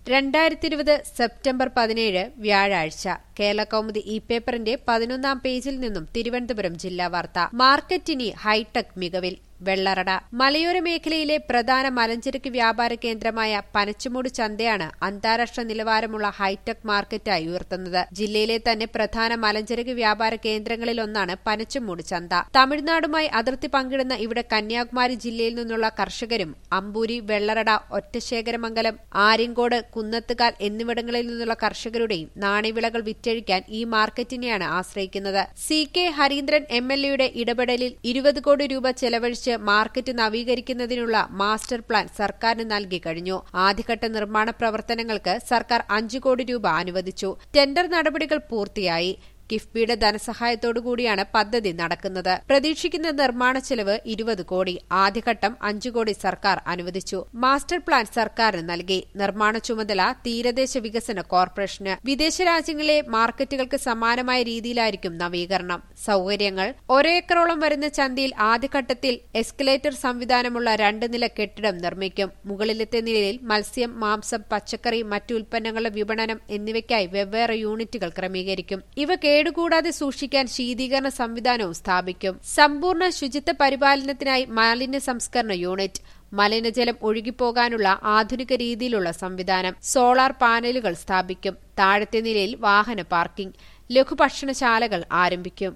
രണ്ടായിരത്തി ഇരുപത് സെപ്റ്റംബർ പതിനേഴ് വ്യാഴാഴ്ച കേരള കൗമുദി ഇ പേപ്പറിന്റെ പതിനൊന്നാം പേജിൽ നിന്നും തിരുവനന്തപുരം ജില്ലാ വാർത്ത മാർക്കറ്റിനി ഹൈടെക് മികവിൽ വെള്ളറട മലയോര മേഖലയിലെ പ്രധാന മലഞ്ചരക്ക് വ്യാപാര കേന്ദ്രമായ പനച്ചുമൂട് ചന്തയാണ് അന്താരാഷ്ട്ര നിലവാരമുള്ള ഹൈടെക് മാർക്കറ്റായി ഉയർത്തുന്നത് ജില്ലയിലെ തന്നെ പ്രധാന മലഞ്ചരക്ക് വ്യാപാര കേന്ദ്രങ്ങളിലൊന്നാണ് പനച്ചുമൂട് ചന്ത തമിഴ്നാടുമായി അതിർത്തി പങ്കിടുന്ന ഇവിടെ കന്യാകുമാരി ജില്ലയിൽ നിന്നുള്ള കർഷകരും അമ്പൂരി വെള്ളറട ഒറ്റശേഖരമംഗലം ആര്യങ്കോട് കുന്നത്തുകാൽ എന്നിവിടങ്ങളിൽ നിന്നുള്ള കർഷകരുടെയും നാണ്യവിളകൾ വിറ്റഴിക്കാൻ ഈ മാർക്കറ്റിനെയാണ് ആശ്രയിക്കുന്നത് C K Hareendran M L എയുടെ ഇടപെടലിൽ ഇരുപത് കോടി രൂപ ചെലവഴിച്ച് മാർക്കറ്റ് നവീകരിക്കുന്നതിനുള്ള മാസ്റ്റർ പ്ലാൻ സർക്കാരിന് നൽകി കഴിഞ്ഞു ആദ്യഘട്ട നിർമ്മാണ പ്രവർത്തനങ്ങൾക്ക് സർക്കാർ അഞ്ചു കോടി രൂപ അനുവദിച്ചു ടെൻഡർ നടപടികൾ പൂർത്തിയായി കിഫ്ബിയുടെ ധനസഹായത്തോടുകൂടിയാണ് പദ്ധതി നടക്കുന്നത് പ്രതീക്ഷിക്കുന്ന നിർമ്മാണ ചെലവ് ഇരുപത് കോടി ആദ്യഘട്ടം അഞ്ചു കോടി സർക്കാർ അനുവദിച്ചു മാസ്റ്റർ പ്ലാൻ സർക്കാരിന് നൽകി നിർമ്മാണ ചുമതല തീരദേശ വികസന കോർപ്പറേഷന് വിദേശ രാജ്യങ്ങളിലെ മാർക്കറ്റുകൾക്ക് സമാനമായ രീതിയിലായിരിക്കും നവീകരണം സൌകര്യങ്ങൾ ഒരേക്കറോളം വരുന്ന ചന്തയിൽ ആദ്യഘട്ടത്തിൽ എസ്കലേറ്റർ സംവിധാനമുള്ള രണ്ട് നില കെട്ടിടം നിർമ്മിക്കും മുകളിലത്തെ നിലയിൽ മത്സ്യം മാംസം പച്ചക്കറി മറ്റു ഉൽപ്പന്നങ്ങളുടെ വിപണനം എന്നിവയ്ക്കായി വെവ്വേറെ യൂണിറ്റുകൾ ക്രമീകരിക്കും ഇവ കേടുകൂടാതെ സൂക്ഷിക്കാൻ ശീതീകരണ സംവിധാനവും സ്ഥാപിക്കും സമ്പൂർണ്ണ ശുചിത്വ പരിപാലനത്തിനായി മാലിന്യ സംസ്കരണ യൂണിറ്റ് മലിനജലം ഒഴുകിപ്പോകാനുള്ള ആധുനിക രീതിയിലുള്ള സംവിധാനം സോളാർ പാനലുകൾ സ്ഥാപിക്കും താഴത്തെ നിലയിൽ വാഹന പാർക്കിംഗ് ലഘുഭക്ഷണശാലകൾ ആരംഭിക്കും